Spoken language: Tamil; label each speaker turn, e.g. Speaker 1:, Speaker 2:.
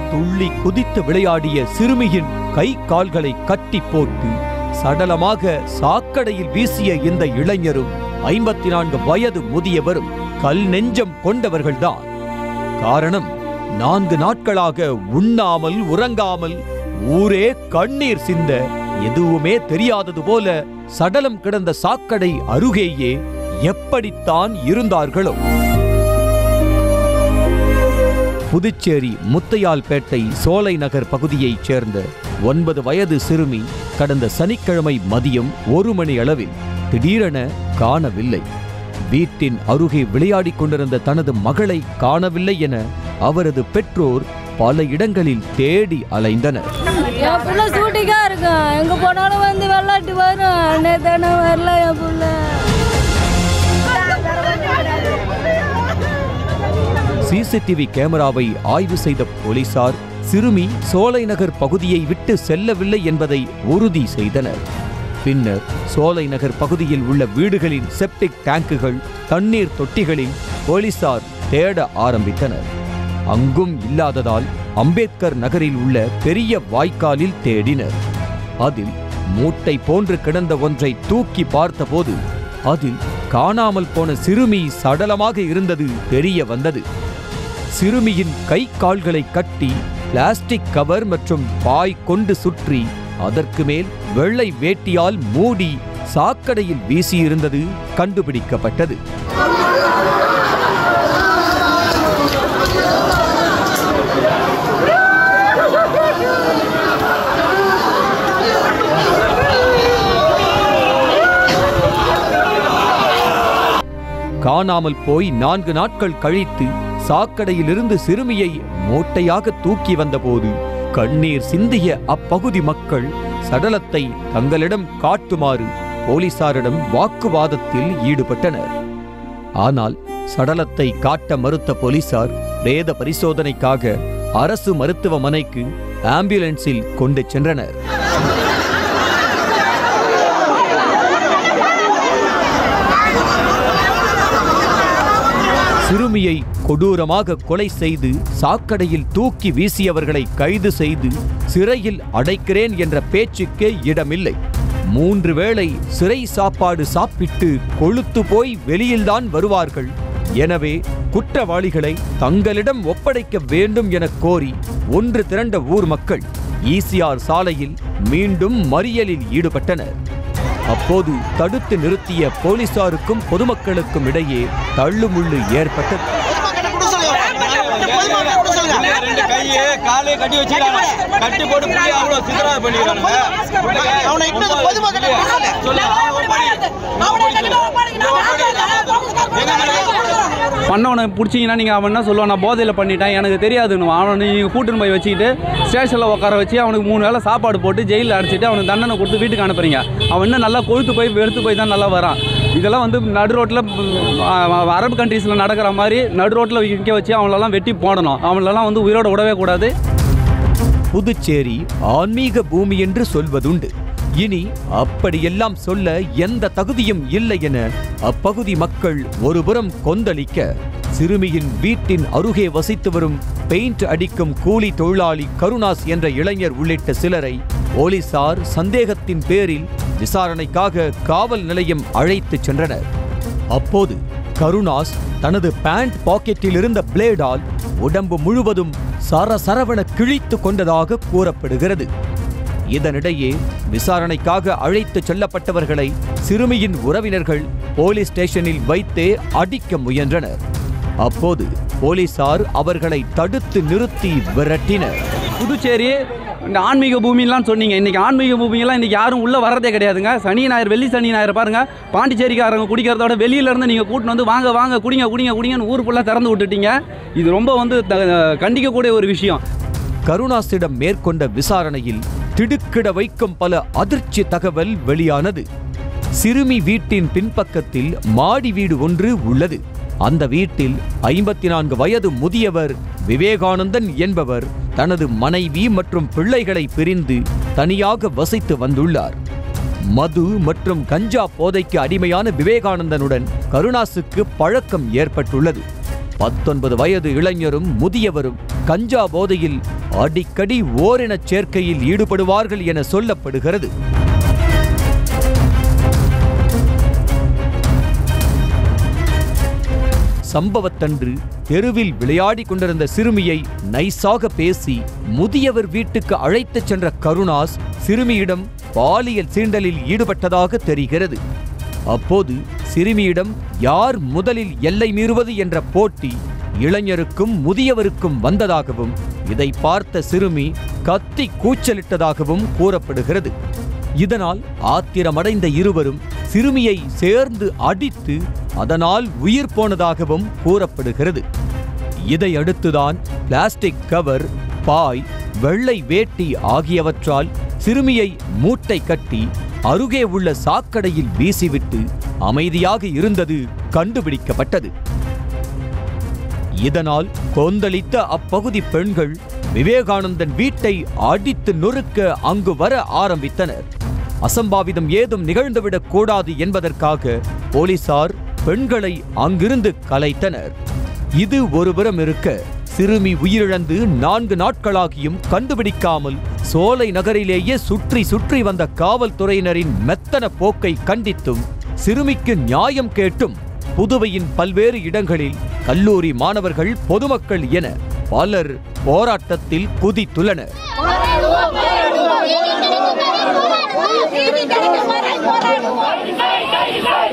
Speaker 1: துள்ளி குதித்து விளையாடிய சிறுமியின் கை கால்களை கட்டி போட்டு சடலமாக சாக்கடையில் வீசிய இந்த இளைஞரும் ஐம்பத்தி நான்கு வயது முதியவரும் கல் நெஞ்சம் கொண்டவர்கள்தான் காரணம் நான்கு நாட்களாக உண்ணாமல் உறங்காமல் ஊரே கண்ணீர் சிந்த எதுவுமே தெரியாதது போல சடலம் கிடந்த சாக்கடை அருகேயே எப்படித்தான் இருந்தார்களோ புதுச்சேரி முத்தையால்பேட்டை சோலை நகர் பகுதியைச் சேர்ந்த ஒன்பது வயது சிறுமி கடந்த சனிக்கிழமை மதியம் ஒரு மணி அளவில் திடீரென காணவில்லை வீட்டின் அருகே விளையாடிக் கொண்டிருந்த தனது மகளை காணவில்லை என அவரது பெற்றோர் பல இடங்களில் தேடி அலைந்தனர்
Speaker 2: என் புள்ள சூட்டிக்கா இருக்கும் எங்க போனாலும் வந்து விளாட்டு வரும் நேத்தான வரல என் புள்ள
Speaker 1: சிசிடிவி கேமராவை ஆய்வு செய்த போலீசார் சிறுமி சோலை நகர் பகுதியை விட்டு செல்லவில்லை என்பதை உறுதி செய்தனர் பின்னர் சோலை நகர் பகுதியில் உள்ள வீடுகளின் செப்டிக் டேங்குகள் தண்ணீர் தொட்டிகளில் போலீசார் தேட ஆரம்பித்தனர் அங்கும் இல்லாததால் அம்பேத்கர் நகரில் உள்ள பெரிய வாய்க்காலில் தேடினர் அதில் மூட்டை போன்று கிடந்த ஒன்றை தூக்கி பார்த்தபோது அதில் காணாமல் போன சிறுமி சடலமாக இருந்தது தெரிய வந்தது சிறுமியின் கை கால்களை கட்டி பிளாஸ்டிக் கவர் மற்றும் பாய் கொண்டு சுற்றி அதற்கு மேல் வெள்ளை வேட்டியால் மூடி சாக்கடையில் வீசியிருந்தது கண்டுபிடிக்கப்பட்டது காணாமல் போய் நான்கு நாட்கள் கழித்து சாக்கடையிலிருந்து சிறுமியை மூட்டையாக தூக்கி வந்தபோது கண்ணீர் சிந்திய அப்பகுதி மக்கள் சடலத்தை தங்களிடம் காட்டுமாறு போலீசாரிடம் வாக்குவாதத்தில் ஈடுபட்டனர் ஆனால் சடலத்தை காட்ட மறுத்த போலீசார் பிரேத பரிசோதனைக்காக அரசு மருத்துவமனைக்கு ஆம்புலன்ஸில் கொண்டு சென்றனர் சிறுமியை கொடூரமாக கொலை செய்து சாக்கடையில் தூக்கி வீசியவர்களை கைது செய்து சிறையில் அடைக்கிறேன் என்ற பேச்சுக்கே இடமில்லை மூன்று வேளை சிறை சாப்பாடு சாப்பிட்டு கொழுத்து போய் வெளியில்தான் வருவார்கள் எனவே குற்றவாளிகளை தங்களிடம் ஒப்படைக்க வேண்டும் என கோரி ஒன்று திரண்ட ஊர் மக்கள் ஈசிஆர் சாலையில் மீண்டும் மறியலில் ஈடுபட்டனர் அப்போது தடுத்து நிறுத்திய போலீசாருக்கும் பொதுமக்களுக்கும் இடையே தள்ளுமுள்ளு ஏற்பட்டது
Speaker 3: ரெண்டு கையை காலே கட்டி வச்சுக்கிறாங்க கட்டி போட்டு புள்ளி அவ்வளவு சிதறாது பண்ணிக்கிறானுங்க
Speaker 4: அவனை இன்னும் பொதுமக்கள்
Speaker 3: சொல்லு
Speaker 5: பண்ணவனை பிடிச்சிங்கன்னா நீங்கள் அவன் என்ன சொல்லுவான் நான் போதையில் பண்ணிட்டேன் எனக்கு தெரியாதுன்னு அவனை நீங்கள் கூட்டின்னு போய் வச்சுக்கிட்டு ஸ்டேஷனில் உட்கார வச்சு அவனுக்கு மூணு வேளை சாப்பாடு போட்டு ஜெயிலில் அடைச்சிட்டு அவனுக்கு தண்டனை கொடுத்து வீட்டுக்கு அனுப்புறீங்க அவன் இன்னும் நல்லா கொழுத்து போய் வெறுத்து போய் தான் நல்லா வரான் இதெல்லாம் வந்து நடு ரோட்டில் அரபு கண்ட்ரீஸில் நடக்கிற மாதிரி நடு ரோட்டில் விற்க வச்சு அவங்களெல்லாம் வெட்டி போடணும் அவங்களெல்லாம் வந்து உயிரோட விடவே கூடாது
Speaker 1: புதுச்சேரி ஆன்மீக பூமி என்று சொல்வதுண்டு இனி அப்படியெல்லாம் சொல்ல எந்த தகுதியும் இல்லை என அப்பகுதி மக்கள் ஒருபுறம் கொந்தளிக்க சிறுமியின் வீட்டின் அருகே வசித்து வரும் பெயிண்ட் அடிக்கும் கூலி தொழிலாளி கருணாஸ் என்ற இளைஞர் உள்ளிட்ட சிலரை போலீசார் சந்தேகத்தின் பேரில் விசாரணைக்காக காவல் நிலையம் அழைத்துச் சென்றனர் அப்போது கருணாஸ் தனது பேண்ட் பாக்கெட்டில் இருந்த பிளேடால் உடம்பு முழுவதும் சரசரவென கிழித்து கொண்டதாக கூறப்படுகிறது இதனிடையே விசாரணைக்காக அழைத்துச் செல்லப்பட்டவர்களை சிறுமியின் உறவினர்கள் போலீஸ் ஸ்டேஷனில் வைத்தே அடிக்க முயன்றனர் அப்போது போலீசார் அவர்களை தடுத்து நிறுத்தி விரட்டினர்
Speaker 5: புதுச்சேரி இந்த ஆன்மீக பூமிலாம் சொன்னீங்க இன்னைக்கு ஆன்மீக பூமியெல்லாம் இன்னைக்கு யாரும் உள்ள வரதே கிடையாதுங்க சனி ஞாயிறு வெள்ளி சனி ஞாயிறு பாருங்க பாண்டிச்சேரிக்காரங்க குடிக்கிறதோட வெளியில இருந்து நீங்க கூட்டின்னு வந்து வாங்க வாங்க குடிங்க குடிங்க குடிங்கன்னு ஊர் ஃபுல்லாக திறந்து விட்டுட்டீங்க இது ரொம்ப வந்து த- கண்டிக்கக்கூடிய ஒரு விஷயம்
Speaker 1: கருணாசிடம் மேற்கொண்ட விசாரணையில் திடுக்கிட வைக்கும் பல அதிர்ச்சி தகவல் வெளியானது சிறுமி வீட்டின் பின்பக்கத்தில் மாடி வீடு ஒன்று உள்ளது அந்த வீட்டில் ஐம்பத்தி நான்கு வயது முதியவர் விவேகானந்தன் என்பவர் தனது மனைவி மற்றும் பிள்ளைகளை பிரிந்து தனியாக வசித்து வந்துள்ளார் மது மற்றும் கஞ்சா போதைக்கு அடிமையான விவேகானந்தனுடன் கருணாசுக்கு பழக்கம் ஏற்பட்டுள்ளது பத்தொன்பது வயது இளைஞரும் முதியவரும் கஞ்சா போதையில் அடிக்கடி ஓரினச் சேர்க்கையில் ஈடுபடுவார்கள் என சொல்லப்படுகிறது சம்பவத்தன்று தெருவில் விளையாடிக் கொண்டிருந்த சிறுமியை நைசாக பேசி முதியவர் வீட்டுக்கு அழைத்துச் சென்ற கருணாஸ் சிறுமியிடம் பாலியல் சீண்டலில் ஈடுபட்டதாக தெரிகிறது அப்போது சிறுமியிடம் யார் முதலில் எல்லை மீறுவது என்ற போட்டி இளைஞருக்கும் முதியவருக்கும் வந்ததாகவும் இதை பார்த்த சிறுமி கத்தி கூச்சலிட்டதாகவும் கூறப்படுகிறது இதனால் ஆத்திரமடைந்த இருவரும் சிறுமியை சேர்ந்து அடித்து அதனால் உயிர் போனதாகவும் கூறப்படுகிறது இதையடுத்துதான் பிளாஸ்டிக் கவர் பாய் வெள்ளை வேட்டி ஆகியவற்றால் சிறுமியை மூட்டை கட்டி அருகே உள்ள சாக்கடையில் வீசிவிட்டு அமைதியாக இருந்தது கண்டுபிடிக்கப்பட்டது இதனால் கொந்தளித்த அப்பகுதி பெண்கள் விவேகானந்தன் வீட்டை அடித்து நொறுக்க அங்கு வர ஆரம்பித்தனர் அசம்பாவிதம் ஏதும் நிகழ்ந்துவிடக் கூடாது என்பதற்காக போலீசார் பெண்களை அங்கிருந்து கலைத்தனர் இது ஒருபுறம் இருக்க சிறுமி உயிரிழந்து நான்கு நாட்களாகியும் கண்டுபிடிக்காமல் சோலை நகரிலேயே சுற்றி சுற்றி வந்த காவல்துறையினரின் மெத்தன போக்கை கண்டித்தும் சிறுமிக்கு நியாயம் கேட்டும் புதுவையின் பல்வேறு இடங்களில் கல்லூரி மாணவர்கள் பொதுமக்கள் என பலர் போராட்டத்தில் குதித்துள்ளனர்
Speaker 6: நீதி கிடைக்க போராடுவோம்